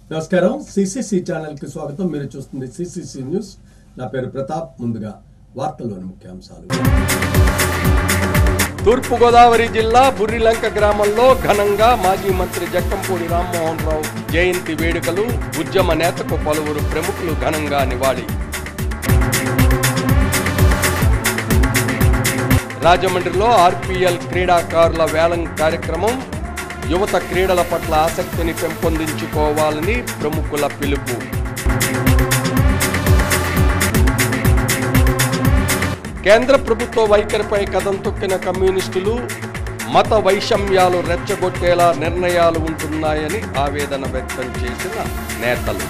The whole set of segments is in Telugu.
నమస్కారం సిసిసి ఛానల్ కి స్వాగతం మీరు చూస్తుంది సిసిసి న్యూస్ నా పేరు ప్రతాప్ ముందుగా వార్తల్లోని ముఖ్యాంశాలు తూర్పుగోదావరి జిల్లా బుర్రిలంక గ్రామంలో ఘనంగా మాజీ మంత్రి జక్కంపూడి రామ్మోహన్ రావు జయంతి వేడుకలు ఉద్యమ నేతకు పలువురు ప్రముఖులు ఘనంగా నివాళి రాజమండ్రిలో ఆర్పీఎల్ క్రీడాకారుల వేలం కార్యక్రమం యువత క్రీడల పట్ల ఆసక్తిని పెంపొందించుకోవాలని ప్రముఖుల పిలుపు కేంద్ర ప్రభుత్వ వైఖరిపై కథం తొక్కిన కమ్యూనిస్టులు మత వైషమ్యాలు రెచ్చగొట్టేలా నిర్ణయాలు ఉంటున్నాయని ఆవేదన వ్యక్తం చేసిన నేతలు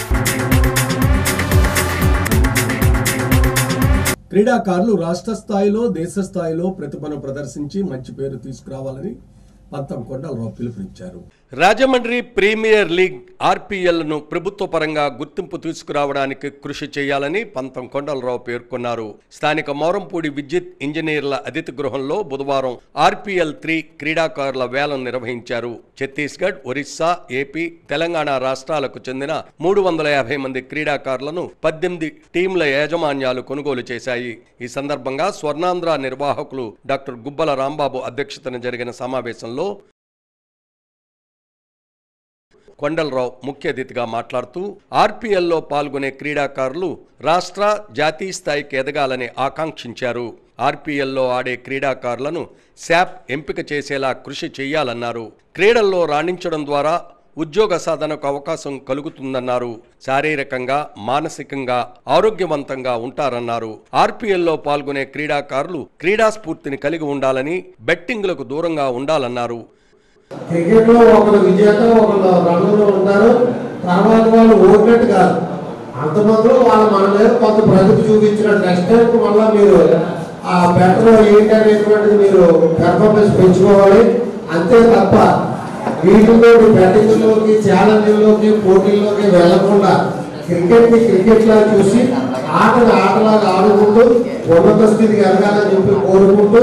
క్రీడాకారులు రాష్ట్ర స్థాయిలో దేశ స్థాయిలో ప్రతిభను ప్రదర్శించి మంచి పేరు తీసుకురావాలని పంతం కొండలరావు పిలుపునిచ్చారు రాజమండ్రి ప్రీమియర్ లీగ్ ఆర్పీఎల్ ను ప్రభుత్వ పరంగా గుర్తింపు తీసుకురావడానికి కృషి చేయాలని పంతం కొండలరావు పేర్కొన్నారు స్థానిక మోరంపూడి విద్యుత్ ఇంజనీర్ల అతిథి గృహంలో బుధవారం ఆర్పీఎల్ త్రీ క్రీడాకారుల వేలం నిర్వహించారు ఛత్తీస్గఢ్ ఒరిస్సా ఏపీ తెలంగాణ రాష్ట్రాలకు చెందిన మూడు వందల యాభై మంది క్రీడాకారులను పద్దెనిమిది టీంల యాజమాన్యాలు కొనుగోలు చేశాయి ఈ సందర్భంగా స్వర్ణాంధ్ర నిర్వాహకులు డాక్టర్ గుబ్బల రాంబాబు అధ్యక్షతన జరిగిన సమావేశంలో కొండలరావు ముఖ్య అతిథిగా మాట్లాడుతూ ఆర్పీఎల్లో పాల్గొనే క్రీడాకారులు రాష్ట్ర జాతీయ స్థాయికి ఎదగాలని ఆకాంక్షించారు ఆర్పీఎల్లో ఆడే క్రీడాకారులను శాప్ ఎంపిక చేసేలా కృషి చేయాలన్నారు క్రీడల్లో రాణించడం ద్వారా ఉద్యోగ సాధనకు అవకాశం కలుగుతుందన్నారు శారీరకంగా మానసికంగా ఆరోగ్యవంతంగా ఉంటారన్నారు ఆర్పీఎల్లో పాల్గొనే క్రీడాకారులు క్రీడా స్ఫూర్తిని కలిగి ఉండాలని బెట్టింగ్లకు దూరంగా ఉండాలన్నారు క్రికెట్ లో ఒకరు విజేత ఒకరు రంగంలో ఉంటారు తర్వాత వాళ్ళు ఓడినట్టు కాదు అంతమందిలో వాళ్ళు మన మీద కొంత ప్రతిభ చూపించినట్టు నెక్స్ట్ టైం మళ్ళీ మీరు ఆ బెటర్ ఏంటి అనేటువంటిది మీరు పెర్ఫార్మెన్స్ పెంచుకోవాలి అంతే తప్ప వీటిలో బ్యాటింగ్లోకి ఛాలెంజ్లోకి పోటీల్లోకి వెళ్లకుండా క్రికెట్ ని క్రికెట్ లా చూసి ఆటను ఆటలాగా ఆడుకుంటూ ఉన్నత స్థితికి ఎదగాలని చెప్పి కోరుకుంటూ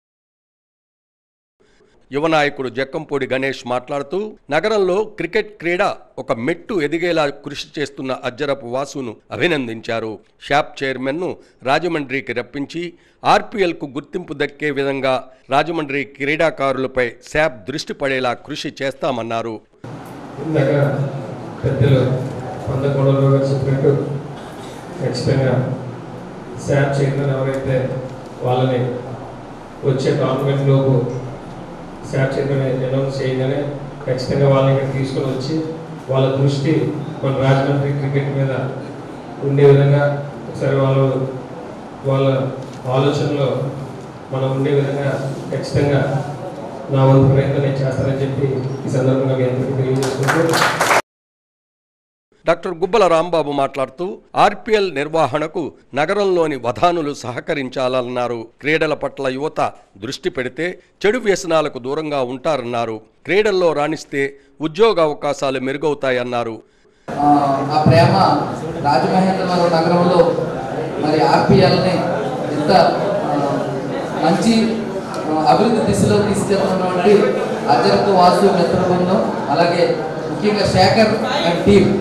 యువ నాయకుడు జక్కంపూడి గణేష్ మాట్లాడుతూ నగరంలో క్రికెట్ క్రీడ ఒక మెట్టు ఎదిగేలా కృషి చేస్తున్న అజ్జరపు వాసును అభినందించారు షాప్ చైర్మన్ను రాజమండ్రికి రప్పించి ఆర్పీఎల్కు గుర్తింపు దక్కే విధంగా రాజమండ్రి క్రీడాకారులపై శాప్ దృష్టి పడేలా కృషి చేస్తామన్నారు ఇందాక పెద్దలు పొందకూడదు గారు చెప్పినట్టు ఖచ్చితంగా శాప్ చైర్మన్ ఎవరైతే వాళ్ళని వచ్చే గవర్నమెంట్ లోపు శాప్ చైర్మన్ అనౌన్స్ చేయగానే ఖచ్చితంగా వాళ్ళని ఇక్కడ తీసుకొని వచ్చి వాళ్ళ దృష్టి మన రాజమండ్రి క్రికెట్ మీద ఉండే విధంగా ఒకసారి వాళ్ళు వాళ్ళ ఆలోచనలో మనం ఉండే విధంగా ఖచ్చితంగా నా వంతు ప్రయత్నం నేను చేస్తానని చెప్పి ఈ సందర్భంగా మీ అందరికీ తెలియజేసుకుంటూ డాక్టర్ గుబ్బల రాంబాబు మాట్లాడుతూ ఆర్పీఎల్ నిర్వహణకు నగరంలోని వధానులు సహకరించాలన్నారు క్రీడల పట్ల యువత దృష్టి పెడితే చెడు వ్యసనాలకు దూరంగా ఉంటారన్నారు క్రీడల్లో రాణిస్తే ఉద్యోగ అవకాశాలు మెరుగవుతాయన్నారు ఆ, ఆ ప్రేమ రాజమహేంద్రవరం నగరంలో మరి ఆర్పిఎల్ని ఎంత ఆ, మంచి ఆ, అభివృద్ధి దిశలో తీసుకెళ్తున్నటువంటి అజరత్ వాసు మిత్ర బృందం అలాగే ముఖ్యంగా శేఖర్ అండ్ టీమ్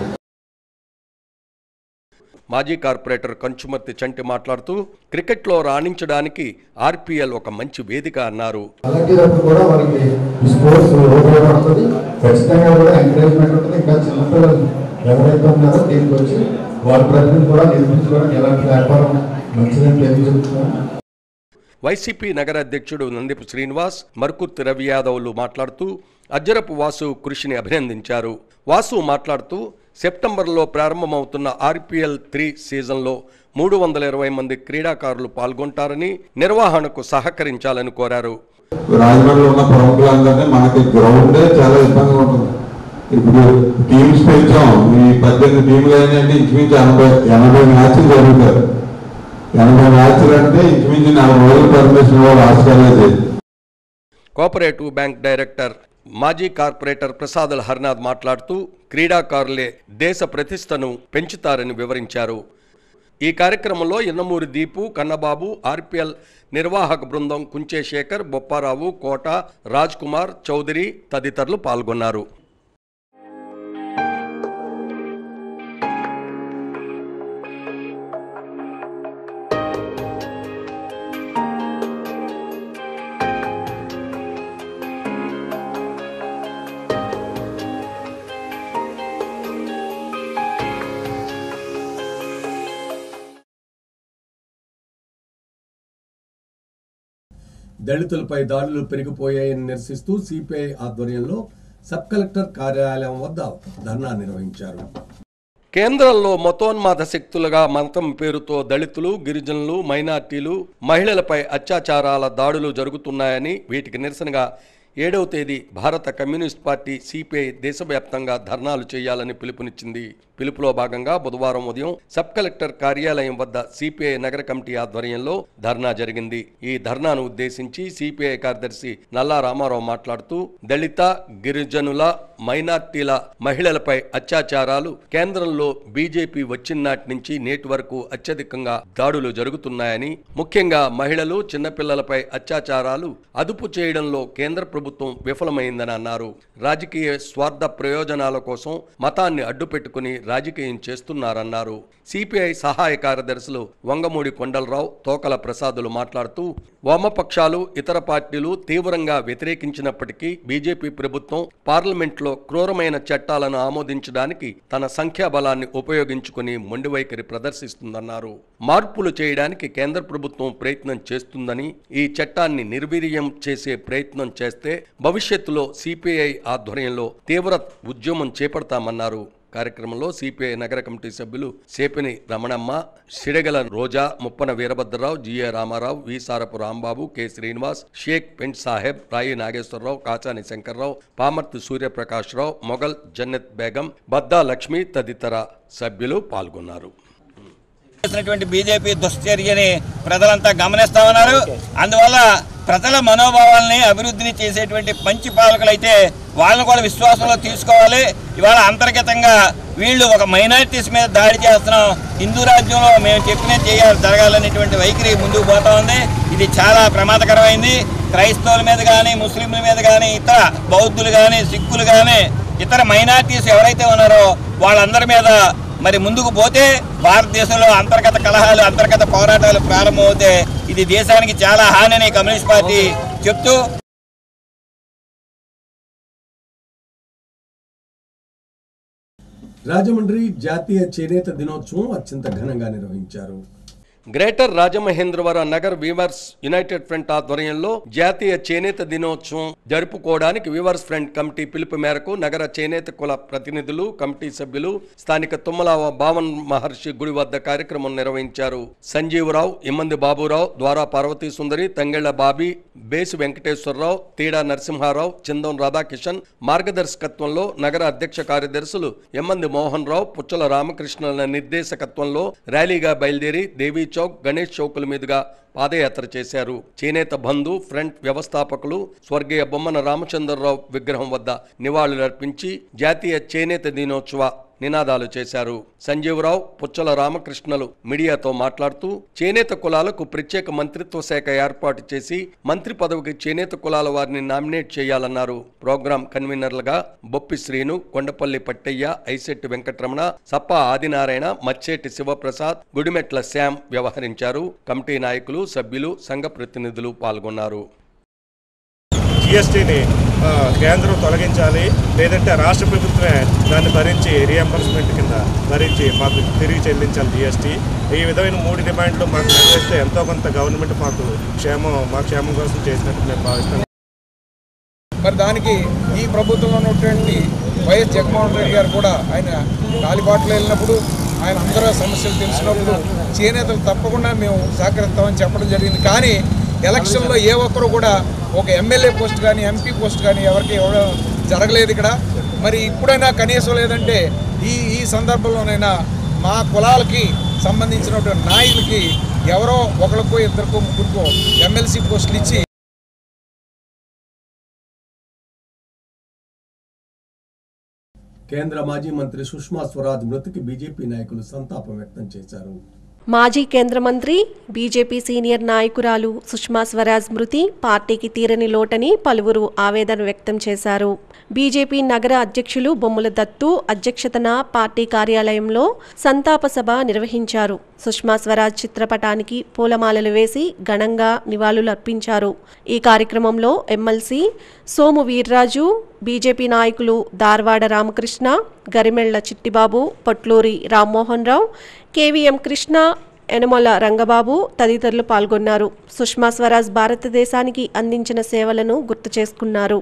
మాజీ కార్పొరేటర్ కంచుమర్తి చంటి మాట్లాడుతూ క్రికెట్లో రాణించడానికి ఆర్పీఎల్ ఒక మంచి వేదిక అన్నారు అలాంటిటప్పుడు కూడా వారికి ఈ స్పోర్ట్స్ ఉపయోగపడుతుంది ఖచ్చితంగా కూడా ఎంకరేజ్మెంట్ ఉంటుంది ఇంకా చిన్నపిల్లలు ఎవరైతే ఉన్నారో దీనికి వచ్చి వాళ్ళ ప్రతిభను కూడా నిరూపించుకోవడానికి ఎలాంటి వ్యాపారం మంచిదని తెలియజేస్తున్నాను వైసీపీ నగర అధ్యక్షుడు నందిపు శ్రీనివాస్ మర్కుర్తి రవి యాదవ్లు మాట్లాడుతూ అజ్జరపు వాసు కృషిని అభినందించారు వాసు మాట్లాడుతూ సెప్టెంబర్లో ప్రారంభమవుతున్న ఆర్పీఎల్ త్రీ సీజన్లో మూడు వందల ఇరవై మంది క్రీడాకారులు పాల్గొంటారని నిర్వహణకు సహకరించాలని కోరారు రాజమండ్రిలో ఉన్న ప్రముఖులందరినీ మనకి గ్రౌండే చాలా ఇబ్బందిగా ఉంటుంది ఇప్పుడు టీమ్స్ పెంచాం ఈ పద్దెనిమిది టీంలు అయినాయంటే ఇంచుమించు ఎనభై ఎనభై మ్యాచ్లు జరుగుతారు ఎనభై మ్యాచ్లు అంటే ఇంచుమించు నలభై రోజులు పర్మిషన్ ఇవ్వాలి రాష్ట్రాలే కోఆపరేటివ్ బ్యాంక్ డైరెక్టర్ మాజీ కార్పొరేటర్ ప్రసాదుల హర్నాథ్ మాట్లాడుతూ క్రీడాకారులే దేశ ప్రతిష్టను పెంచుతారని వివరించారు ఈ కార్యక్రమంలో ఇన్నమూరి దీపు కన్నబాబు ఆర్పిఎల్ నిర్వాహక బృందం కుంచే శేఖర్ బొప్పారావు కోట రాజ్ కుమార్ చౌదరి తదితరులు పాల్గొన్నారు దళితులపై దాడులు పెరిగిపోయాయని నిరసిస్తూ సిపిఐ ఆధ్వర్యంలో సబ్ కలెక్టర్ కార్యాలయం వద్ద ధర్నా నిర్వహించారు కేంద్రంలో మతోన్మాద శక్తులుగా మతం పేరుతో దళితులు గిరిజనులు మైనార్టీలు మహిళలపై అత్యాచారాల దాడులు జరుగుతున్నాయని వీటికి నిరసనగా ఏడవ తేదీ భారత కమ్యూనిస్ట్ పార్టీ సిపిఐ దేశవ్యాప్తంగా ధర్నాలు చేయాలని పిలుపునిచ్చింది పిలుపులో భాగంగా బుధవారం ఉదయం సబ్ కలెక్టర్ కార్యాలయం వద్ద సిపిఐ నగర కమిటీ ఆధ్వర్యంలో ధర్నా జరిగింది ఈ ధర్నాను ఉద్దేశించి సిపిఐ కార్యదర్శి నల్లా రామారావు మాట్లాడుతూ దళిత గిరిజనుల మైనార్టీల మహిళలపై అత్యాచారాలు కేంద్రంలో బీజేపీ వచ్చినాటి నుంచి నేటి వరకు అత్యధికంగా దాడులు జరుగుతున్నాయని ముఖ్యంగా మహిళలు చిన్నపిల్లలపై అత్యాచారాలు అదుపు చేయడంలో కేంద్ర ప్రభుత్వం విఫలమైందని అన్నారు రాజకీయ స్వార్థ ప్రయోజనాల కోసం మతాన్ని అడ్డుపెట్టుకుని రాజకీయం చేస్తున్నారన్నారు సిపిఐ సహాయ కార్యదర్శులు వంగమూడి కొండలరావు తోకల ప్రసాదులు మాట్లాడుతూ వామపక్షాలు ఇతర పార్టీలు తీవ్రంగా వ్యతిరేకించినప్పటికీ బీజేపీ ప్రభుత్వం పార్లమెంట్లో క్రూరమైన చట్టాలను ఆమోదించడానికి తన సంఖ్యాబలాన్ని ఉపయోగించుకుని మొండివైఖరి ప్రదర్శిస్తుందన్నారు మార్పులు చేయడానికి కేంద్ర ప్రభుత్వం ప్రయత్నం చేస్తుందని ఈ చట్టాన్ని నిర్వీర్యం చేసే ప్రయత్నం చేస్తే భవిష్యత్తులో సిపిఐ ఆధ్వర్యంలో తీవ్ర ఉద్యమం చేపడతామన్నారు కార్యక్రమంలో సిపిఐ నగర కమిటీ సభ్యులు Sepini Ramanamma Sidagala Roja Muppana Veerabhadrarao G A Ramarao V Sarapu Rambabu K Srinivas Sheikh Pent Saheb Rayi Nageswararao కాచాని Shankarrao Pamarthi Suryaprakash Rao Mughal Jannat Begum బద్దా Lakshmi తదితర సభ్యులు పాల్గొన్నారు చేసినటువంటి బీజేపీ దుశ్చర్యని ప్రజలంతా గమనిస్తా ఉన్నారు అందువల్ల ప్రజల మనోభావాల్ని అభివృద్ధిని చేసేటువంటి మంచి పాలకులైతే వాళ్ళని కూడా విశ్వాసంలో తీసుకోవాలి ఇవాళ అంతర్గతంగా వీళ్ళు ఒక మైనారిటీస్ మీద దాడి చేస్తున్నాం హిందూ రాజ్యంలో మేము చెప్పినది చేయాలి జరగాలనేటువంటి వైఖరి ముందుకు పోతా ఉంది ఇది చాలా ప్రమాదకరమైంది క్రైస్తవుల మీద కానీ ముస్లింల మీద కానీ ఇతర బౌద్ధులు కానీ సిక్కులు కానీ ఇతర మైనారిటీస్ ఎవరైతే ఉన్నారో వాళ్ళందరి మీద మరి ముందుకు పోతే భారతదేశంలో అంతర్గత కలహాలు అంతర్గత పోరాటాలు ప్రారంభమవుతే ఇది దేశానికి చాలా హాని కమ్యూనిస్ట్ పార్టీ చెప్తూ రాజమండ్రి జాతీయ చేనేత దినోత్సవం అత్యంత ఘనంగా నిర్వహించారు greater Rajamahendravaram Nagar weavers united front ఆధ్వర్యంలో జాతీయ చేనేత దినోత్సవం జరుపుకోవడానికి వీవర్స్ ఫ్రంట్ కమిటీ పిలుపు మేరకు నగర చేనేత కుల ప్రతినిధులు కమిటీ సభ్యులు స్థానిక తుమ్మల భావన్ మహర్షి గుడి వద్ద కార్యక్రమం నిర్వహించారు సంజీవరావు ఇమ్మంది బాబురావు ద్వారా పార్వతీ సుందరి తంగెళ్ల బాబీ బేసి వెంకటేశ్వరరావు తీడా నరసింహారావు చిందం రాధాకిషన్ మార్గదర్శకత్వంలో నగర అధ్యక్ష కార్యదర్శులు ఎమ్మంది మోహన్ రావు పుచ్చల రామకృష్ణల నిర్దేశకత్వంలో ర్యాలీగా బయలుదేరి దేవీ చౌక్ గణేష్ చౌకుల మీదుగా పాదయాత్ర చేశారు చేనేత బంధు ఫ్రంట్ వ్యవస్థాపకులు స్వర్గీయ బొమ్మన రామచంద్రరావు విగ్రహం వద్ద నివాళులర్పించి జాతీయ చేనేత దినోత్సవ నినాదాలు చేశారు సంజీవరావు పుచ్చల రామకృష్ణలు మీడియాతో మాట్లాడుతూ చేనేత కులాలకు ప్రత్యేక మంత్రిత్వ శాఖ ఏర్పాటు చేసి మంత్రి పదవికి చేనేత కులాల వారిని నామినేట్ చేయాలన్నారు ప్రోగ్రాం కన్వీనర్లుగా బొప్పి శ్రీను కొండపల్లి పట్టయ్య ఐశెట్టి వెంకటరమణ సప్ప ఆదినారాయణ మచ్చేటి శివప్రసాద్ గుడిమెట్ల శ్యామ్ వ్యవహరించారు కమిటీ నాయకులు సభ్యులు సంఘ ప్రతినిధులు పాల్గొన్నారు జిఎస్టీని కేంద్రం తొలగించాలి లేదంటే రాష్ట్ర ప్రభుత్వమే దాన్ని భరించి రీఎంబర్స్మెంట్ కింద భరించి మాకు తిరిగి చెల్లించాలి జిఎస్టీ ఈ విధమైన మూడు డిమాండ్లు మాకు నెరవేరిస్తే ఎంతో కొంత గవర్నమెంట్ మాకు క్షేమం మా క్షేమం కోసం చేసినట్టు మేము భావిస్తాం మరి దానికి ఈ ప్రభుత్వంలో ఉన్నటువంటి వైఎస్ జగన్మోహన్ రెడ్డి గారు కూడా ఆయన కాలిబాటలో వెళ్ళినప్పుడు ఆయన అందరూ సమస్యలు తెలిసినప్పుడు చేనేతలు తప్పకుండా మేము సహకరిస్తామని చెప్పడం జరిగింది కానీ ఎలక్షన్లో ఏ ఒక్కరు కూడా ఒక ఎమ్మెల్యే పోస్ట్ కానీ ఎంపీ పోస్ట్ కానీ ఎవరికి ఇవ్వడం జరగలేదు ఇక్కడ మరి ఇప్పుడైనా కనీసం లేదంటే ఈ ఈ సందర్భంలోనైనా మా కులాలకి సంబంధించినటువంటి నాయకులకి ఎవరో ఒకరికో ఇద్దరికో ముగ్గురికో ఎమ్మెల్సీ పోస్టులు ఇచ్చి కేంద్ర మాజీ మంత్రి సుష్మా స్వరాజ్ మృతికి బీజేపీ నాయకులు సంతాపం వ్యక్తం చేశారు మాజీ కేంద్ర మంత్రి బీజేపీ సీనియర్ నాయకురాలు సుష్మా స్వరాజ్ మృతి పార్టీకి తీరని లోటని పలువురు ఆవేదన వ్యక్తం చేశారు బీజేపీ నగర అధ్యక్షులు బొమ్మల దత్తు అధ్యక్షతన పార్టీ కార్యాలయంలో సంతాప సభ నిర్వహించారు సుష్మా స్వరాజ్ చిత్రపటానికి పూలమాలలు వేసి ఘనంగా నివాళులు అర్పించారు ఈ కార్యక్రమంలో ఎమ్మెల్సీ సోము వీర్రాజు బీజేపీ నాయకులు దార్వాడ రామకృష్ణ గరిమెళ్ల చిట్టిబాబు పొట్లూరి రామ్మోహన్ రావు కేవీఎం కృష్ణ యనమల రంగబాబు తదితరులు పాల్గొన్నారు సుష్మా స్వరాజ్ భారతదేశానికి అందించిన సేవలను గుర్తు చేసుకున్నారు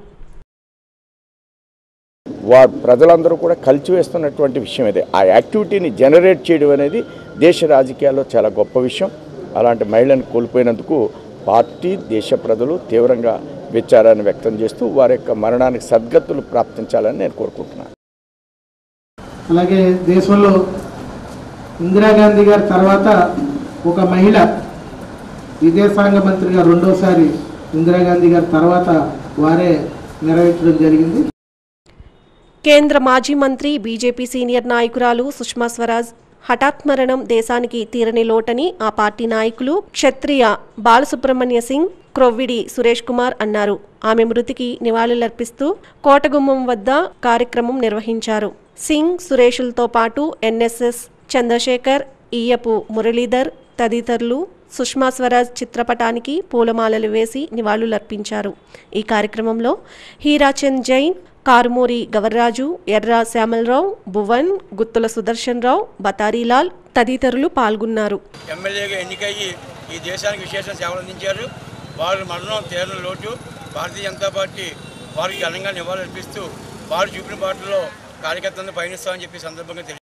వా ప్రజలందరూ కూడా కలిసివేస్తున్నటువంటి విషయం ఇది ఆ యాక్టివిటీని జనరేట్ చేయడం అనేది దేశ రాజకీయాల్లో చాలా గొప్ప విషయం అలాంటి మహిళను కోల్పోయినందుకు పార్టీ దేశ ప్రజలు తీవ్రంగా విచారాన్ని వ్యక్తం చేస్తూ వారి యొక్క మరణానికి సద్గతులు ప్రాప్తించాలని నేను కోరుకుంటున్నాను అలాగే దేశంలో ఇందిరాగాంధీ గారి తర్వాత ఒక మహిళ విదేశాంగ మంత్రిగా రెండోసారి ఇందిరాగాంధీ గారి తర్వాత వారే నెరవేర్చడం జరిగింది కేంద్ర మాజీ మంత్రి బీజేపీ సీనియర్ నాయకురాలు సుష్మా స్వరాజ్ హఠాత్ మరణం దేశానికి తీరని లోటని ఆ పార్టీ నాయకులు క్షత్రియ బాలసుబ్రహ్మణ్య సింగ్ క్రొవ్విడి సురేష్ కుమార్ అన్నారు ఆమె మృతికి నివాళులర్పిస్తూ కోటగుమ్మం వద్ద కార్యక్రమం నిర్వహించారు సింగ్ సురేషులతో పాటు ఎన్ఎస్ఎస్ చంద్రశేఖర్ ఈయపు మురళీధర్ తదితరులు సుష్మా స్వరాజ్ చిత్రపటానికి పూలమాలలు వేసి నివాళులర్పించారు ఈ కార్యక్రమంలో హీరాచంద్ జైన్ కారుమూరి గవర్రాజు ఎర్ర శ్యామలరావు భువన్ గుత్తుల సుదర్శన్ రావు బతారీలాల్ తదితరులు పాల్గొన్నారు ఎమ్మెల్యేగా ఎన్నికయ్యి ఈ దేశానికి విశేష సేవలు అందించారు వారి మరణం తీరని లోటు భారతీయ జనతా పార్టీ వారికి ఘనంగా నివాళులర్పిస్తూ వారు చూపిన బాటలో కార్యకర్తలను పయనిస్తామని చెప్పి సందర్భంగా తెలియ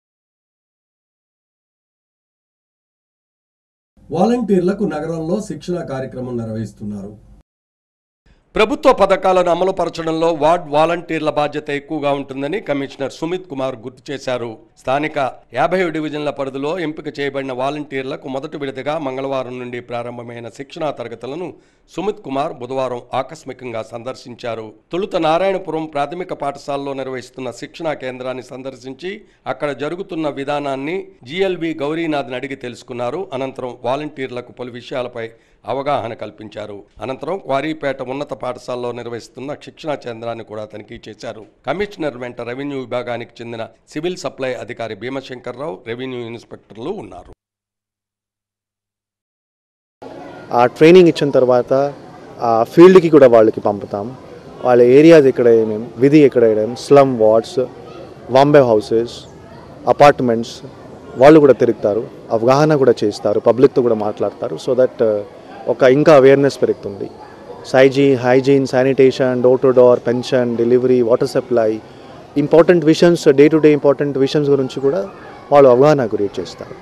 వాలంటీర్లకు నగరంలో శిక్షణ కార్యక్రమం నిర్వహిస్తున్నారు ప్రభుత్వ పథకాలను అమలుపరచడంలో వార్డ్ వాలంటీర్ల బాధ్యత ఎక్కువగా ఉంటుందని కమిషనర్ సుమిత్ కుమార్ గుర్తు చేశారు స్థానిక యాభై డివిజన్ల పరిధిలో ఎంపిక చేయబడిన వాలంటీర్లకు మొదటి విడతగా మంగళవారం నుండి ప్రారంభమైన శిక్షణా తరగతులను సుమిత్ కుమార్ బుధవారం ఆకస్మికంగా సందర్శించారు తొలుత నారాయణపురం ప్రాథమిక పాఠశాలలో నిర్వహిస్తున్న శిక్షణా కేంద్రాన్ని సందర్శించి అక్కడ జరుగుతున్న విధానాన్ని జిఎల్వి గౌరీనాథ్ని అడిగి తెలుసుకున్నారు అనంతరం వాలంటీర్లకు పలు విషయాలపై అవగాహన కల్పించారు అనంతరం క్వారీపేట ఉన్నత పాఠశాలలో నిర్వహిస్తున్న శిక్షణా కేంద్రాన్ని కూడా తనిఖీ చేశారు కమిషనర్ వెంట రెవెన్యూ విభాగానికి చెందిన సివిల్ సప్లై అధికారి భీమశంకర్రావు రెవెన్యూ ఇన్స్పెక్టర్లు ఉన్నారు ఆ ట్రైనింగ్ ఇచ్చిన తర్వాత ఆ ఫీల్డ్కి కూడా వాళ్ళకి పంపుతాం వాళ్ళ ఏరియాస్ ఎక్కడ ఏమేమి విధి ఎక్కడ ఏమేమి slum wards Vambay houses apartments వాళ్ళు కూడా తిరుగుతారు అవగాహన కూడా చేస్తారు పబ్లిక్తో కూడా మాట్లాడతారు సో దట్ ఒక ఇంకా అవేర్నెస్ పెరుగుతుంది సైజీ hygiene sanitation door to door pension delivery water supply important visions day to day important visions గురించి కూడా వాళ్ళు అవగాహన క్రియేట్ చేస్తారు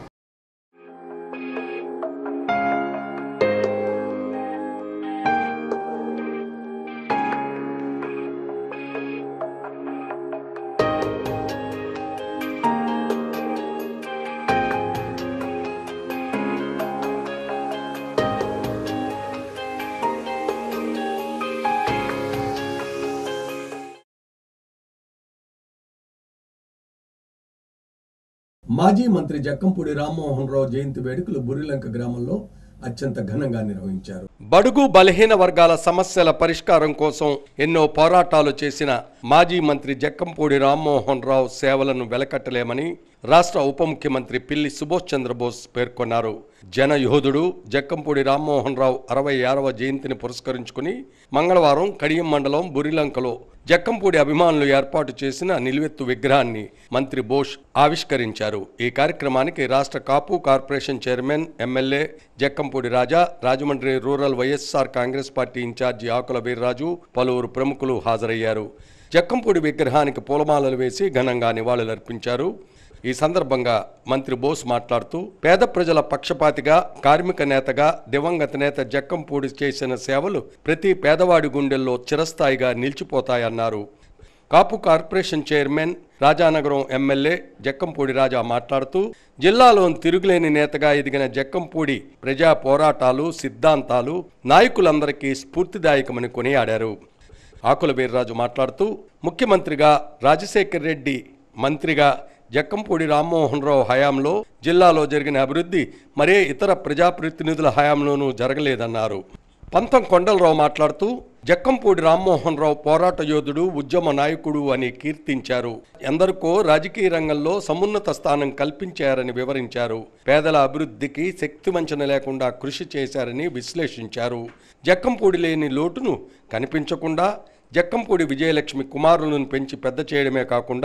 మాజీ మంత్రి జక్కంపూడి రామ్మోహన్ రావు జయంతి వేడుకలు బురిలంక గ్రామంలో అత్యంత ఘనంగా నిర్వహించారు బడుగు బలహీన వర్గాల సమస్యల పరిష్కారం కోసం ఎన్నో పోరాటాలు చేసిన మాజీ మంత్రి జక్కంపూడి రామ్మోహన్ రావు సేవలను వెలకట్టలేమని రాష్ట్ర ఉప ముఖ్యమంత్రి పిల్లి సుభాష్ చంద్రబోస్ పేర్కొన్నారు జనయోధుడు జక్కంపూడి రామ్మోహన్ రావు అరవై ఆరవ జయంతిని పురస్కరించుకుని మంగళవారం కడియం మండలం బురిలంకలో జక్కంపూడి అభిమానులు ఏర్పాటు చేసిన నిలువెత్తు విగ్రహాన్ని మంత్రి బోష్ ఆవిష్కరించారు ఈ కార్యక్రమానికి రాష్ట్ర Kapu corporation chairman MLA Jakkampudi Raja Rajahmundry rural YSR Congress party in charge Akula Veerraju పలువురు ప్రముఖులు హాజరయ్యారు జక్కంపూడి విగ్రహానికి పూలమాలలు వేసి ఘనంగా నివాళులర్పించారు ఈ సందర్భంగా మంత్రి బోస్ మాట్లాడుతూ పేద ప్రజల పక్షపాతిగా కార్మిక నేతగా దివంగత నేత జక్కంపూడి చేసిన సేవలు ప్రతి పేదవాడి గుండెల్లో చిరస్థాయిగా నిలిచిపోతాయన్నారు Kapu corporation chairman Rajanagaram MLA Jakkampudi Raja మాట్లాడుతూ జిల్లాలోని తిరుగులేని నేతగా ఎదిగిన జక్కంపూడి ప్రజా పోరాటాలు సిద్ధాంతాలు నాయకులందరికీ స్ఫూర్తిదాయకమని కొనియాడారు ఆకుల వీర్రాజు మాట్లాడుతూ ముఖ్యమంత్రిగా రాజశేఖర్ రెడ్డి మంత్రిగా జక్కంపూడి రామ్మోహన్ రావు హయాంలో జిల్లాలో జరిగిన అభివృద్ధి మరే ఇతర ప్రజాప్రతినిధుల హయాంలోనూ జరగలేదన్నారు పంతం కొండలరావు మాట్లాడుతూ జక్కంపూడి రామ్మోహన్ రావు పోరాట యోధుడు ఉద్యమ నాయకుడు అని కీర్తించారు ఎందరికో రాజకీయ రంగంలో సమున్నత స్థానం కల్పించారని వివరించారు పేదల అభివృద్ధికి శక్తి వంచన లేకుండా కృషి చేశారని విశ్లేషించారు జక్కంపూడి లేని లోటును కనిపించకుండా జక్కంపూడి విజయలక్ష్మి కుమారులను పెంచి పెద్ద చేయడమే కాకుండా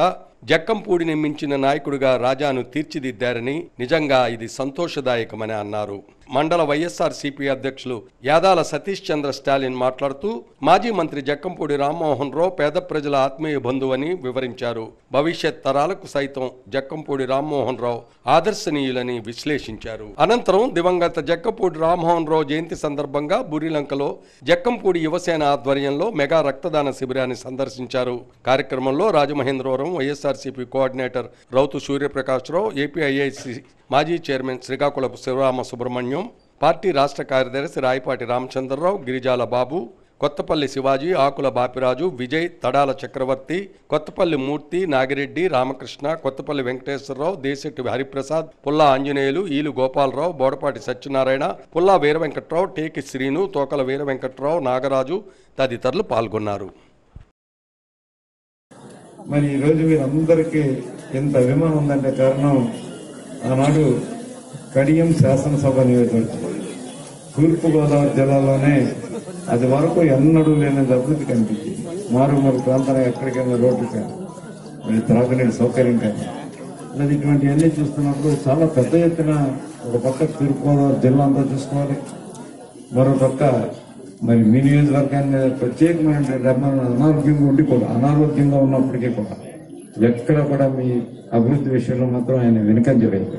జక్కంపూడిని మించిన నాయకుడిగా రాజాను తీర్చిదిద్దారని నిజంగా ఇది సంతోషదాయకమని అన్నారు మండల వైఎస్ఆర్ సిపి అధ్యక్షులు యాదాల సతీష్ చంద్ర స్టాలిన్ మాట్లాడుతూ మాజీ మంత్రి జక్కంపూడి రామ్మోహన్ రావు పేద ప్రజల ఆత్మీయ బంధువని వివరించారు భవిష్యత్ తరాలకు సైతం జక్కంపూడి రామ్మోహన్ రావు ఆదర్శనీయులని విశ్లేషించారు అనంతరం దివంగత జక్కంపూడి రామ్మోహన్ రావు జయంతి సందర్భంగా బురిలంకలో జక్కంపూడి యువసేన ఆధ్వర్యంలో మెగా రక్తదాన శిబిరాన్ని సందర్శించారు కార్యక్రమంలో Rajamahendravaram YSRCP coordinator Rautu Suryaprakashrao APIIC మాజీ చైర్మన్ శ్రీకాకుళపు శివరామ సుబ్రహ్మణ్యం పార్టీ రాష్ట్ర కార్యదర్శి రాయపాటి రామచంద్రరావు గిరిజాల బాబు కొత్తపల్లి శివాజీ ఆకుల బాపిరాజు విజయ్ తడాల చక్రవర్తి కొత్తపల్లి మూర్తి నాగిరెడ్డి రామకృష్ణ కొత్తపల్లి వెంకటేశ్వరరావు దేశెట్టి హరిప్రసాద్ పుల్లా ఆంజనేయులు ఈలు గోపాలరావు బోడపాటి సత్యనారాయణ పుల్లా వీర వెంకట్రావు టేకి శ్రీను తోకల వీర వెంకట్రావు నాగరాజు తదితరులు పాల్గొన్నారు మరి ఈరోజు వీరందరికీ ఎంత అభిమానం ఉందంటే కారణం ఆనాడు కడియం శాసనసభ నియోజకవర్గం తూర్పుగోదావరి జిల్లాలోనే అది వరకు ఎన్నడూ లేని అభివృద్ధి కనిపించింది మారుమూల ప్రాంతానికి ఎక్కడికైనా రోడ్లు కానీ మరి త్రాగునీటి సౌకర్యం కానీ లేదా ఇటువంటివన్నీ చూస్తున్నప్పుడు చాలా పెద్ద ఎత్తున ఒక పక్క తూర్పుగోదావరి జిల్లా అంతా చూసుకోవాలి మరో పక్క మరి మీ నియోజకవర్గాన్ని ప్రత్యేకమైన అనారోగ్యంగా ఉండి కూడా అనారోగ్యంగా ఉన్నప్పటికీ కూడా ఎక్కడ కూడా మీ అభివృద్ధి విషయంలో మాత్రం ఆయన వెనుకంజ వేయలేదు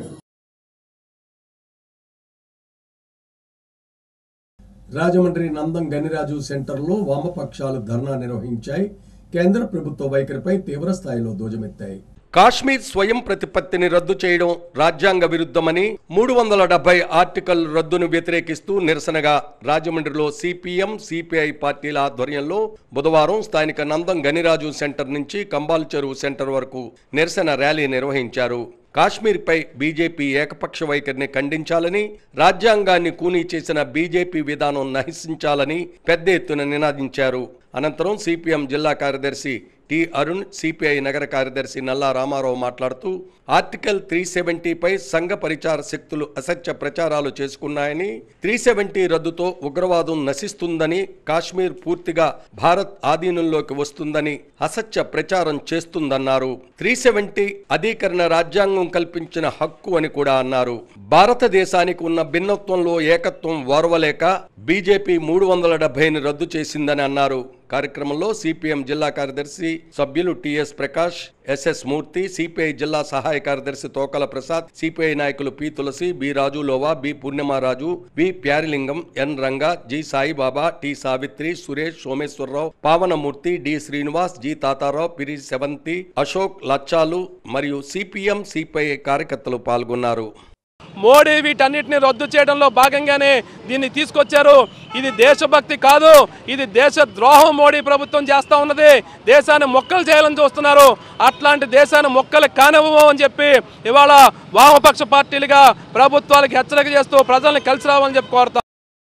రాజమండ్రి నందం గనిరాజు సెంటర్లో వామపక్షాలు ధర్నా నిర్వహించాయి కేంద్ర ప్రభుత్వ వైఖరిపై తీవ్ర స్థాయిలో ధ్వజమెత్తాయి కాశ్మీర్ స్వయం ప్రతిపత్తిని రద్దు చేయడం రాజ్యాంగ విరుద్ధమని మూడు వందల డెబ్బై ఆర్టికల్ రద్దును వ్యతిరేకిస్తూ నిరసనగా రాజమండ్రిలో సిపిఎం సిపిఐ పార్టీల ఆధ్వర్యంలో బుధవారం స్థానిక నందం గనిరాజు సెంటర్ నుంచి కంబాల్ చెరువు సెంటర్ వరకు నిరసన ర్యాలీ నిర్వహించారు కాశ్మీర్పై బీజేపీ ఏకపక్ష వైఖరిని ఖండించాలని రాజ్యాంగాన్ని కూనీ చేసిన బీజేపీ విధానం నహించాలని పెద్ద ఎత్తున నినాదించారు అనంతరం సిపిఎం జిల్లా కార్యదర్శి టి అరుణ్ సిపిఐ నగర కార్యదర్శి నల్లా రామారావు మాట్లాడుతూ ఆర్టికల్ త్రీ సెవెంటీపై సంఘ పరిచార శక్తులు అసత్య ప్రచారాలు చేసుకున్నాయని త్రీ సెవెంటీ రద్దుతో ఉగ్రవాదం నశిస్తుందని కాశ్మీర్ పూర్తిగా భారత్ ఆధీనంలోకి వస్తుందని అసత్య ప్రచారం చేస్తుందన్నారు త్రీ సెవెంటీ అధీకరణ రాజ్యాంగం కల్పించిన హక్కు అని కూడా అన్నారు భారతదేశానికి ఉన్న భిన్నత్వంలో ఏకత్వం ఓర్వలేక బీజేపీ మూడు వందల డెబ్బైని రద్దు చేసిందని అన్నారు కార్యక్రమంలో సిపిఎం జిల్లా కార్యదర్శి సభ్యులు TS Prakash SS Murthy CPI జిల్లా సహాయ కార్యదర్శి తోకల ప్రసాద్ సిపిఐ నాయకులు P Tulasi B Raju Lova B Purnimaraju B Pyarilingam N Ranga G Saibaba T Savitri Suresh Someswararao Pavanamurthy D Srinivas G Tatarao Piri Sevanthi Ashok Lachhalu మరియు సిపిఎం సిపిఐ కార్యకర్తలు పాల్గొన్నారు మోడీ వీటన్నిటిని రద్దు చేయడంలో భాగంగానే దీన్ని తీసుకొచ్చారు ఇది దేశభక్తి కాదు ఇది దేశ ద్రోహం మోడీ ప్రభుత్వం చేస్తూ ఉన్నది దేశాన్ని మొక్కలు చేయాలని చూస్తున్నారు అట్లాంటి దేశాన్ని మొక్కలు కానివ్వము అని చెప్పి ఇవాళ వామపక్ష పార్టీలుగా ప్రభుత్వాలకు హెచ్చరిక చేస్తూ ప్రజల్ని కలిసి రావాలని చెప్పి కోరుతాం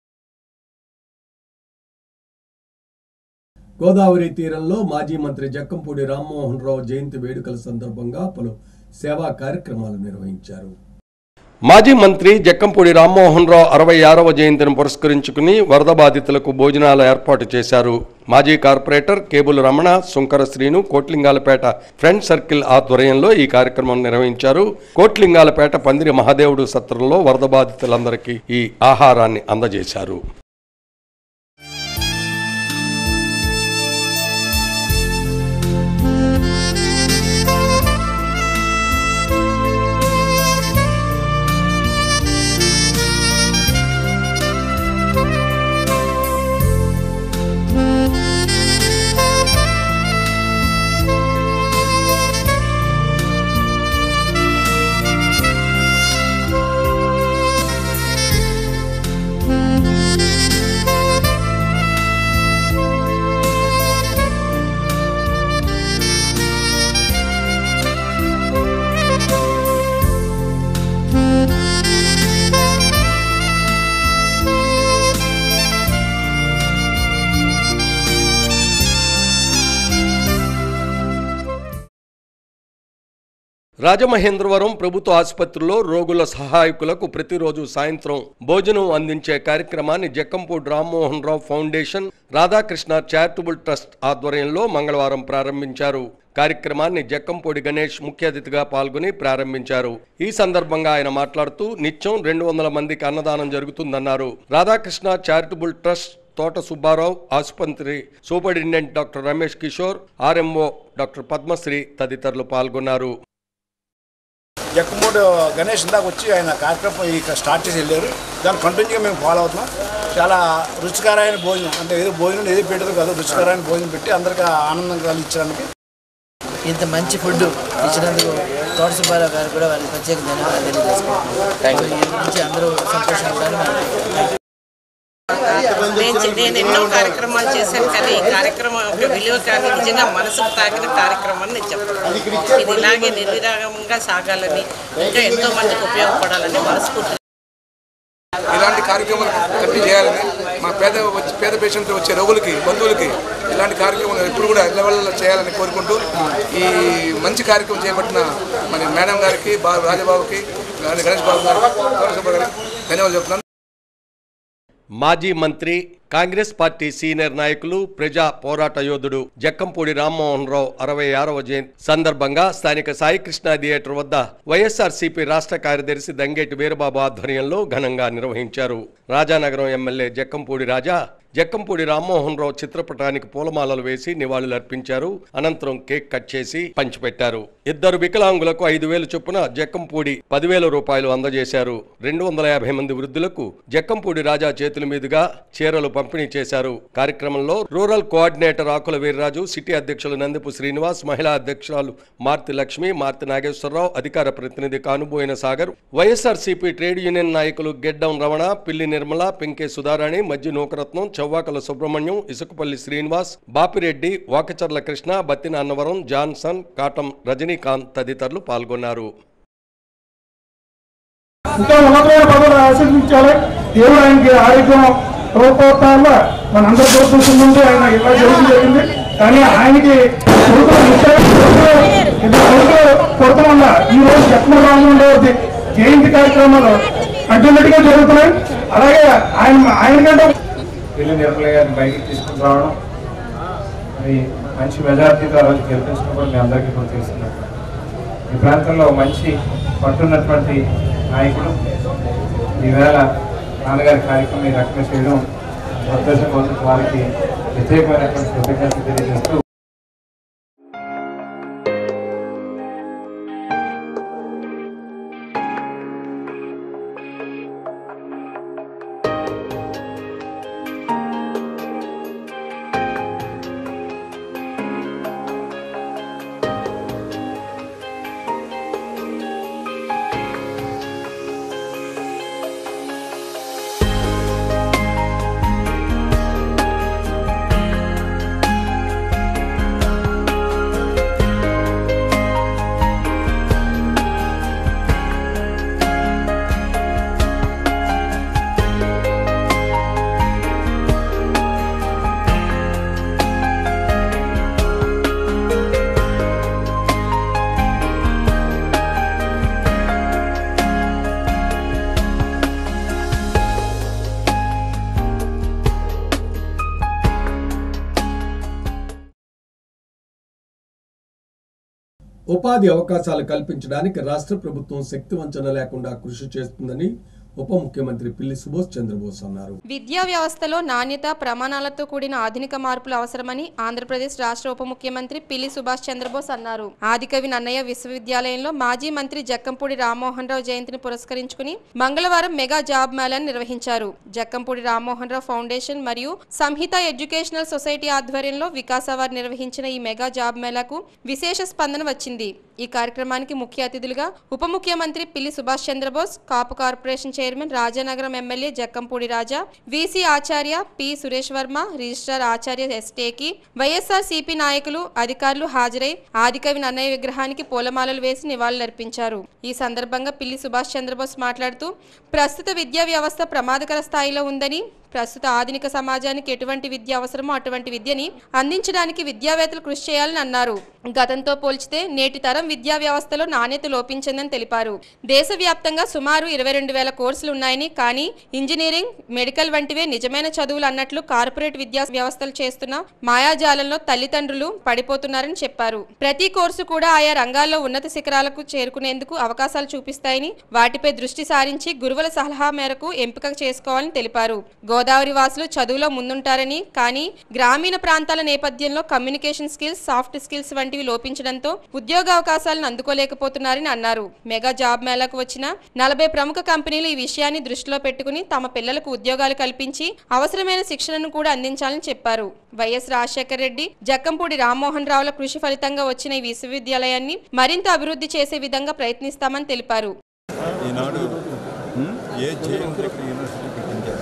గోదావరి తీరంలో మాజీ మంత్రి జక్కంపూడి రామ్మోహన్ రావు జయంతి వేడుకల సందర్భంగా పలు సేవా కార్యక్రమాలు నిర్వహించారు మాజీ మంత్రి జక్కంపూడి రామ్మోహన్ రావు అరవై ఆరవ జయంతిని పురస్కరించుకుని వరద బాధితులకు భోజనాలు ఏర్పాటు చేశారు మాజీ corporator cable Ramana Sunkara Srinu Kotlingalapeta friend circle ఆధ్వర్యంలో ఈ కార్యక్రమం నిర్వహించారు కోట్లింగాలపేట పందిరి మహాదేవుడు సత్రంలో వరద బాధితులందరికీ ఈ ఆహారాన్ని అందజేశారు రాజమహేంద్రవరం ప్రభుత్వ ఆసుపత్రిలో రోగుల సహాయకులకు ప్రతిరోజు సాయంత్రం భోజనం అందించే కార్యక్రమాన్ని Jakkampudi Rammohan Rao foundation Radhakrishna charitable trust ఆధ్వర్యంలో మంగళవారం ప్రారంభించారు కార్యక్రమాన్ని జక్కంపూడి గణేష్ ముఖ్య అతిథిగా పాల్గొని ప్రారంభించారు ఈ సందర్భంగా ఆయన మాట్లాడుతూ నిత్యం రెండు వందల మందికి అన్నదానం జరుగుతుందన్నారు రాధాకృష్ణ చారిటబుల్ ట్రస్ట్ తోట సుబ్బారావు ఆసుపత్రి superintendent doctor Ramesh Kishore RMO doctor Padmasri తదితరులు పాల్గొన్నారు జక్కమూడు గణేష్ ఇందాక వచ్చి ఆయన కార్యక్రమం ఇక్కడ స్టార్ట్ చేసి వెళ్ళారు దాన్ని కంటిన్యూగా మేము ఫాలో అవుతున్నాం చాలా రుచికరమైన భోజనం అంటే ఏదో భోజనం ఏదో పెట్టదు కాదు రుచికరమైన భోజనం పెట్టి అందరికీ ఆనందం కలిగించడానికి ఇంత మంచి ఫుడ్ ఇచ్చినందుకు తోట సుబ్బారావు గారు కూడా వాళ్ళకి ప్రత్యేక ధన్యవాదాలు తెలియజేసుకుంటున్నాను ఈ నుంచి అందరూ సంతోషంగా ఉండాలి నేను చే- నేను ఎన్నో కార్యక్రమాలు చేశాను కానీ ఈ కార్యక్రమం యొక్క విలువ కానీ నిజంగా మనసుకు తాకిన కార్యక్రమం అని నేను చెప్తాను ఇది ఇలాగే నిర్విరాగంగా సాగాలని ఇంకా ఎంతో మందికి ఉపయోగపడాలని మనస్ఫూర్తి ఇలాంటి కార్యక్రమాలు కట్టి చేయాలని మా పేద వచ్చి పేద పేషెంట్ వచ్చే రోగులకి బంధువులకి ఇలాంటి కార్యక్రమాలు ఎప్పుడు కూడా లెవెల్లో చేయాలని కోరుకుంటూ ఈ మంచి కార్యక్రమం చేపట్టిన మన మేడం గారికి బా రాజబాబుకి గణేష్ బాబు గారికి గౌరవ గారికి ధన్యవాదాలు చెప్తున్నాను మాజీ మంత్రి కాంగ్రెస్ పార్టీ సీనియర్ నాయకులు ప్రజా పోరాట యోధుడు జక్కంపూడి రామ్మోహన్ రావు అరవై ఆరవ జయంతి సందర్భంగా స్థానిక సాయికృష్ణ థియేటర్ వద్ద వైఎస్ఆర్సీపీ రాష్ట్ర కార్యదర్శి దంగేటి వీరబాబు ఆధ్వర్యంలో ఘనంగా నిర్వహించారు రాజానగరం ఎమ్మెల్యే జక్కంపూడి రాజా జక్కంపూడి రామ్మోహన్ రావు చిత్రపటానికి పూలమాలలు వేసి నివాళులర్పించారు అనంతరం కేక్ కట్ చేసి పంచిపెట్టారు ఇద్దరు వికలాంగులకు ఐదు వేలు చొప్పున జక్కంపూడి పదివేల రూపాయలు అందజేశారు రెండు వందల యాభై మంది వృద్ధులకు జక్కంపూడి రాజా చేతుల మీదుగా చీరలు పంపిణీ చేశారు కార్యక్రమంలో rural coordinator Akula Veerraju city అధ్యక్షులు నందిపు శ్రీనివాస్ మహిళా అధ్యక్షురాలు మార్తి లక్ష్మి మార్తి నాగేశ్వరరావు అధికార ప్రతినిధి Kanuboina Sagar YSRCP trade union నాయకులు గెడ్డం రమణ పిల్లి నిర్మల పెంకే సుధారాణి మజ్జి నూకరత్నం చవ్వాకల సుబ్రహ్మణ్యం ఇసుకపల్లి శ్రీనివాస్ బాపిరెడ్డి వాకచర్ల కృష్ణ బత్తిన అన్నవరం జాన్సన్ కాటం రజనీకాంత్ తదితరులు పాల్గొన్నారు ఇంకా ఉన్నతమైన పదవులు ఆశీర్వించాలి దేవుడు ఆయనకి ఆరోగ్యం రూపోత్తాల్లో మనందరూ కోరుకుంటుంటే ఆయన ఇలా చేయడం జరిగింది కానీ ఆయనకి కొడుకులు ముఖ్యంగా కొడుకులు ఇద్దరు కొడుకులు కొడతాం వల్ల ఈ రోజు జగన్మోహన్ ఉండేది జయంతి కార్యక్రమాలు అడ్డమటిగా జరుగుతున్నాయి అలాగే ఆయన ఆయనకంటే పిల్లి నిర్మల గారిని బయటికి తీసుకుని రావడం మరి మంచి మెజార్టీతో ఆ రోజు గెలిపించడం కూడా మీ అందరికీ కూడా తెలిసినట్టు ఈ ప్రాంతంలో మంచి పట్టున్నటువంటి నాయకుడు ఈవేళ నాన్నగారి కార్యక్రమం ఈ రకంగా చేయడం సంతోషంగా ఉంది వారికి ప్రత్యేకమైనటువంటి కృతజ్ఞతలు తెలియజేస్తూ ఉపాధి అవకాశాలు కల్పించడానికి రాష్ట్ర ప్రభుత్వం శక్తి వంచన లేకుండా కృషి చేస్తుందని ఉప ముఖ్యమంత్రి పిల్లి సుభాష్ చంద్రబోస్ అన్నారు విద్యా వ్యవస్థలో నాణ్యత ప్రమాణాలతో కూడిన ఆధునిక మార్పులు అవసరమని ఆంధ్రప్రదేశ్ రాష్ట్ర ఉప ముఖ్యమంత్రి పిల్లి సుభాష్ చంద్రబోస్ అన్నారు ఆదికవి నన్నయ్య విశ్వవిద్యాలయంలో మాజీ మంత్రి జక్కంపూడి రామ్మోహన్ రావు జయంతిని పురస్కరించుకుని మంగళవారం మెగా జాబ్ మేళాను నిర్వహించారు జక్కంపూడి రామ్మోహన్ రావు ఫౌండేషన్ మరియు సంహిత ఎడ్యుకేషనల్ సొసైటీ ఆధ్వర్యంలో వికాస వారు నిర్వహించిన ఈ మెగా జాబ్ మేళాకు విశేష స్పందన వచ్చింది ఈ కార్యక్రమానికి ముఖ్య అతిథులుగా ఉప ముఖ్యమంత్రి Pilli Subhash Chandrabose Kapu corporation chairman Rajanagaram MLA Jakkampudi Raja VC Acharya P Suresh Varma registrar Acharya S Teki YSR CP నాయకులు అధికారులు హాజరై ఆదికవి నన్నయ్య విగ్రహానికి పూలమాలలు వేసి నివాళులర్పించారు ఈ సందర్భంగా పిల్లి సుభాష్ చంద్రబోస్ మాట్లాడుతూ ప్రస్తుత విద్యా వ్యవస్థ ప్రమాదకర స్థాయిలో ఉందని ప్రస్తుత ఆధునిక సమాజానికి ఎటువంటి విద్య అవసరమో అటువంటి విద్యని అందించడానికి విద్యావేత్తలు కృషి చేయాలని అన్నారు గతంతో పోల్చితే నేటి తరం విద్యా వ్యవస్థలో నాణ్యత లోపించిందని తెలిపారు దేశవ్యాప్తంగా సుమారు ఇరవై రెండు వేల కోర్సులు ఉన్నాయని కానీ ఇంజనీరింగ్ మెడికల్ వంటివే నిజమైన చదువులు అన్నట్లు కార్పొరేట్ విద్యా వ్యవస్థలు చేస్తున్న మాయాజాలంలో తల్లిదండ్రులు పడిపోతున్నారని చెప్పారు ప్రతి కోర్సు కూడా ఆయా రంగాల్లో ఉన్నత శిఖరాలకు చేరుకునేందుకు అవకాశాలు చూపిస్తాయని వాటిపై దృష్టి సారించి గురువుల సలహా మేరకు ఎంపిక చేసుకోవాలని తెలిపారు గోదావరి వాసులు చదువులో ముందుంటారని కానీ గ్రామీణ ప్రాంతాల నేపథ్యంలో కమ్యూనికేషన్ స్కిల్స్ సాఫ్ట్ స్కిల్స్ వంటివి లోపించడంతో ఉద్యోగ అవకాశాలను అందుకోలేకపోతున్నారని అన్నారు మెగా జాబ్ మేళాకు వచ్చిన నలభై ప్రముఖ కంపెనీలు ఈ విషయాన్ని దృష్టిలో పెట్టుకుని తమ పిల్లలకు ఉద్యోగాలు కల్పించి అవసరమైన శిక్షణను కూడా అందించాలని చెప్పారు వైఎస్ రాజశేఖర రెడ్డి జక్కంపూడి రామ్మోహన్ రావుల కృషి ఫలితంగా వచ్చిన ఈ విశ్వవిద్యాలయాన్ని మరింత అభివృద్ధి చేసే విధంగా ప్రయత్నిస్తామని తెలిపారు ఈనాడు ఏ జయంతి యూనివర్సిటీ పెట్టించారు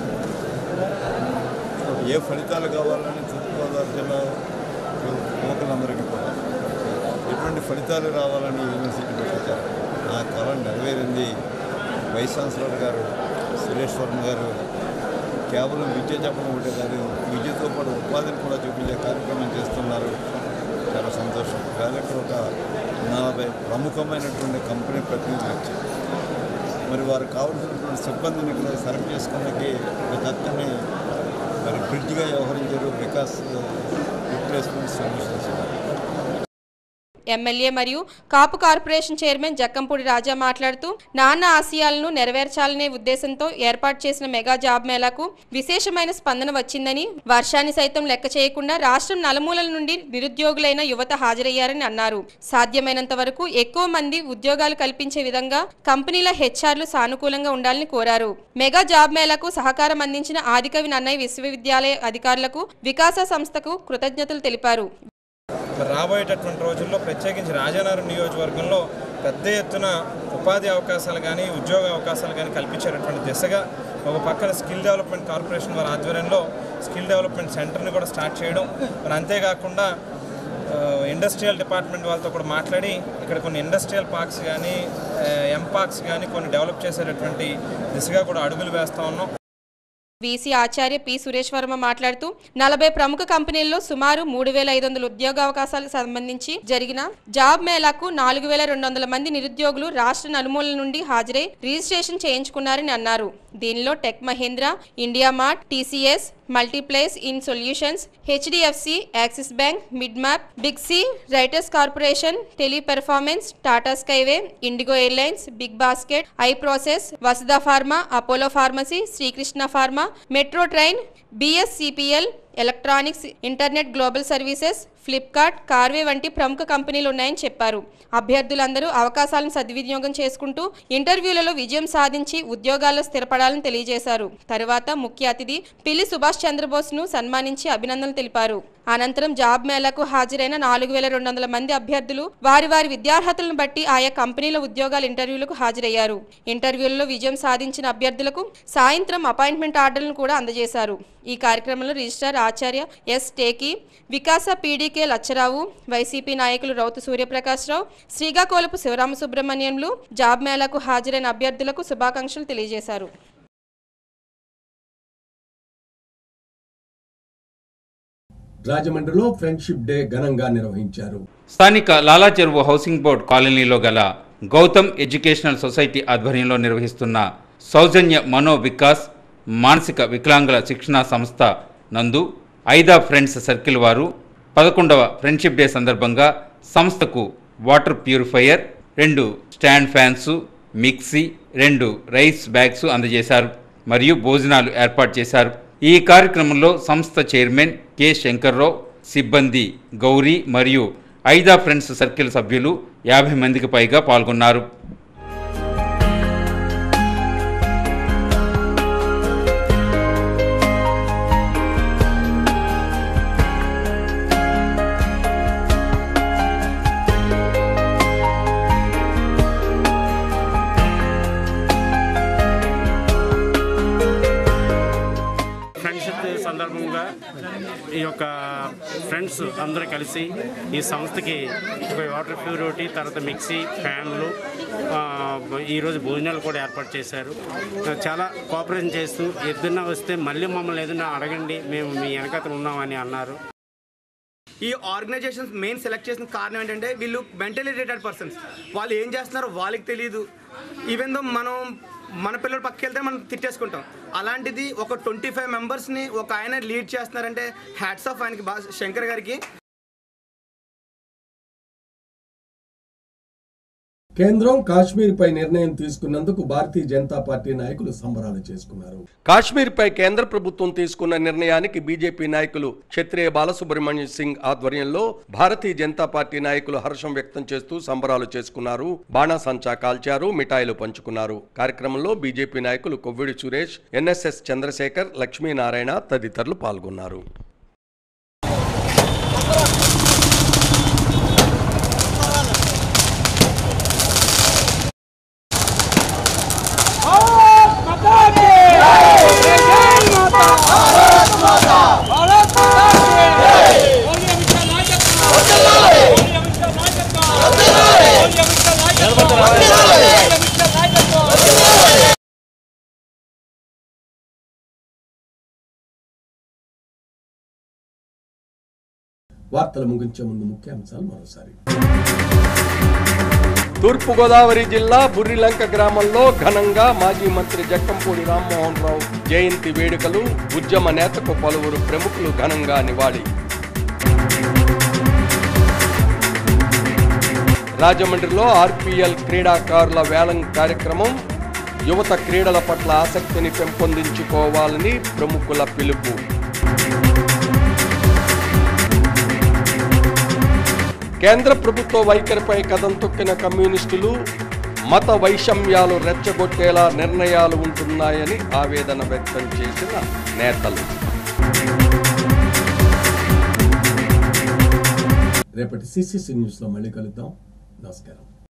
ఏ ఫలితాలు కావాలని తూర్పుగోదావరి జిల్లా యువకులందరికీ కూడా ఎటువంటి ఫలితాలు రావాలని యూనివర్సిటీ పెట్టించారు ఆ కాలం నెరవేరింది వైస్ ఛాన్సలర్ గారు సురేష్ వర్మ గారు కేవలం విద్య చెప్పడం ఒకటే కాదు విద్యతో పాటు ఉపాధిని కూడా చూపించే కార్యక్రమం చేస్తున్నారు చాలా సంతోషం వేళ ఇక్కడ ఒక నలభై ప్రముఖమైనటువంటి కంపెనీ ప్రతినిధులు వచ్చారు మరి వారు కావాల్సినటువంటి సిబ్బందిని ఇక్కడ సెలెక్ట్ చేసుకోవడానికి ఒక చక్కని మరి బ్రిడ్జ్గా వ్యవహరించారు వికాస్ రిప్లేస్మెంట్ సొల్యూషన్స్ ఎమ్మెల్యే మరియు కాపు కార్పొరేషన్ చైర్మన్ జక్కంపూడి రాజా మాట్లాడుతూ నాన్న ఆశయాలను నెరవేర్చాలనే ఉద్దేశంతో ఏర్పాటు చేసిన మెగా జాబ్ మేళాకు విశేషమైన స్పందన వచ్చిందని వర్షాన్ని సైతం లెక్క చేయకుండా రాష్ట్రం నలుమూలల నుండి నిరుద్యోగులైన యువత హాజరయ్యారని అన్నారు సాధ్యమైనంత వరకు ఎక్కువ మంది ఉద్యోగాలు కల్పించే విధంగా కంపెనీల హెచ్ఆర్లు సానుకూలంగా ఉండాలని కోరారు మెగా జాబ్ మేళాకు సహకారం అందించిన ఆదికవి నన్నయ్య విశ్వవిద్యాలయ అధికారులకు వికాస సంస్థకు కృతజ్ఞతలు తెలిపారు మరి రాబోయేటటువంటి రోజుల్లో ప్రత్యేకించి రాజానగరం నియోజకవర్గంలో పెద్ద ఎత్తున ఉపాధి అవకాశాలు కానీ ఉద్యోగ అవకాశాలు కానీ కల్పించేటటువంటి దిశగా ఒక పక్కన స్కిల్ డెవలప్మెంట్ కార్పొరేషన్ వారి ఆధ్వర్యంలో స్కిల్ డెవలప్మెంట్ సెంటర్ని కూడా స్టార్ట్ చేయడం మరి అంతేకాకుండా ఆ, ఇండస్ట్రియల్ డిపార్ట్మెంట్ వాళ్ళతో కూడా మాట్లాడి ఇక్కడ కొన్ని ఇండస్ట్రియల్ పార్క్స్ కానీ ఎంపార్క్స్ కానీ కొన్ని డెవలప్ చేసేటటువంటి దిశగా కూడా అడుగులు వేస్తూ ఉన్నాం వీసీ ఆచార్య పి సురేష్ వర్మ మాట్లాడుతూ నలభై ప్రముఖ కంపెనీల్లో సుమారు మూడు వేల ఐదు వందల ఉద్యోగావకాశాలకు సంబంధించి జరిగిన జాబ్ మేళాకు నాలుగు వేల రెండు వందల మంది నిరుద్యోగులు రాష్ట్ర నలుమూలల నుండి హాజరై రిజిస్ట్రేషన్ చేయించుకున్నారని అన్నారు దీనిలో Tech Mahindra India Mart TCS మల్టీప్లేస్ in solutions HDFC Axis Bank mid map Big C writers corporation Teleperformance Tata Skyway IndiGo airlines Big Basket I process Vasudha pharma Apollo pharmacy Srikrishna pharma metro train BSCPL electronics internet global services Flipkart Karvy వంటి ప్రముఖ కంపెనీలు ఉన్నాయని చెప్పారు అభ్యర్థులందరూ అవకాశాలను సద్వినియోగం చేసుకుంటూ ఇంటర్వ్యూలలో విజయం సాధించి ఉద్యోగాల్లో స్థిరపడాలని తెలియజేశారు తరువాత ముఖ్య అతిథి పిల్లి సుభాష్ చంద్రబోస్ ను సన్మానించి అభినందనలు తెలిపారు అనంతరం జాబ్ మేళాకు హాజరైన నాలుగు వేల రెండు వందల మంది అభ్యర్థులు వారి వారి విద్యార్హతలను బట్టి ఆయా కంపెనీల ఉద్యోగాల ఇంటర్వ్యూలకు హాజరయ్యారు ఇంటర్వ్యూలలో విజయం సాధించిన అభ్యర్థులకు సాయంత్రం అపాయింట్మెంట్ ఆర్డర్లను కూడా అందజేశారు ఈ కార్యక్రమంలో registrar Acharya S Teki Vikasa PDK Lachharao YCP నాయకులు రౌతు సూర్యప్రకాశ్రావు శ్రీకాకుళపు శివరామ సుబ్రహ్మణ్యంలు జాబ్ మేళాకు హాజరైన అభ్యర్థులకు శుభాకాంక్షలు తెలియజేశారు రాజమండ్రిలో ఫ్రెండ్షిప్ డే ఘనంగా నిర్వహించారు స్థానిక లాలా చెరువు హౌసింగ్ బోర్డ్ కాలనీలో గల గౌతమ్ ఎడ్యుకేషనల్ సొసైటీ ఆధ్వర్యంలో నిర్వహిస్తున్న సౌజన్య మనో వికాస్ మానసిక వికలాంగుల శిక్షణా సంస్థ నందు ఐదా ఫ్రెండ్స్ సర్కిల్ వారు పదకొండవ ఫ్రెండ్షిప్ డే సందర్భంగా సంస్థకు వాటర్ ప్యూరిఫైయర్ రెండు స్టాండ్ ఫ్యాన్స్ మిక్సీ రెండు రైస్ బ్యాగ్స్ అందజేశారు మరియు భోజనాలు ఏర్పాటు చేశారు ఈ కార్యక్రమంలో సంస్థ చైర్మన్ కె శంకర్రావు సిబ్బంది గౌరీ మరియు ఐదా ఫ్రెండ్స్ సర్కిల్ సభ్యులు యాభై మందికి పైగా పాల్గొన్నారు ఫ్రెండ్షిప్ డే సందర్భంగా ఈ యొక్క ఫ్రెండ్స్ అందరూ కలిసి ఈ సంస్థకి ఒక వాటర్ ప్యూరిటీ తర్వాత మిక్సీ ఫ్యాన్లు ఆ, ఈరోజు భోజనాలు కూడా ఏర్పాటు చేశారు చాలా కోఆపరేషన్ చేస్తూ ఏదైనా వస్తే మళ్ళీ మమ్మల్ని ఏదైనా అడగండి మేము మీ వెనకతలు ఉన్నామని అన్నారు ఈ ఆర్గనైజేషన్స్ మెయిన్ సెలెక్ట్ చేసిన కారణం ఏంటంటే వీళ్ళు మెంటలీ రిటైర్డ్ పర్సన్స్ వాళ్ళు ఏం చేస్తున్నారో వాళ్ళకి తెలియదు ఈవెన్ దో మనం మన పిల్లలు పక్కకి వెళ్తే మనం తిట్టేసుకుంటాం అలాంటిది ఒక ట్వంటీ ఫైవ్ మెంబర్స్ని ఒక ఆయన లీడ్ చేస్తున్నారంటే హ్యాట్స్ ఆఫ్ ఆయనకి బా శంకర్ గారికి కేంద్రం కాశ్మీర్పై నిర్ణయం తీసుకున్నందుకు భారతీయ జనతా పార్టీ నాయకులు సంబరాలు చేసుకున్నారు కాశ్మీర్పై కేంద్ర ప్రభుత్వం తీసుకున్న నిర్ణయానికి బీజేపీ నాయకులు క్షత్రియ బాలసుబ్రహ్మణ్యం సింగ్ ఆధ్వర్యంలో భారతీయ జనతా పార్టీ నాయకులు హర్షం వ్యక్తం చేస్తూ సంబరాలు చేసుకున్నారు బాణాసంచా కాల్చారు మిఠాయిలు పంచుకున్నారు కార్యక్రమంలో బీజేపీ నాయకులు కొవ్విడి సురేష్ ఎన్ఎస్ఎస్ చంద్రశేఖర్ లక్ష్మీనారాయణ తదితరులు పాల్గొన్నారు వార్తలు ముగించే ముందు ముఖ్యాంశాలు మరోసారి తూర్పుగోదావరి జిల్లా బుర్రిలంక గ్రామంలో ఘనంగా మాజీ మంత్రి జక్కంపూడి రామ్మోహన్ రావు జయంతి వేడుకలు ఉద్యమ నేతకు పలువురు ప్రముఖులు ఘనంగా నివాళి రాజమండ్రిలో ఆర్పీఎల్ క్రీడాకారుల వేలం కార్యక్రమం యువత క్రీడల పట్ల ఆసక్తిని పెంపొందించుకోవాలని ప్రముఖుల పిలుపు కేంద్ర ప్రభుత్వ వైఖరిపై కథం తొక్కిన కమ్యూనిస్టులు మత వైషమ్యాలు రెచ్చగొట్టేలా నిర్ణయాలు ఉంటున్నాయని ఆవేదన వ్యక్తం చేసిన నేతలు రేపటి సిసిసి న్యూస్ లో మళ్ళీ కలుద్దాం నమస్కారం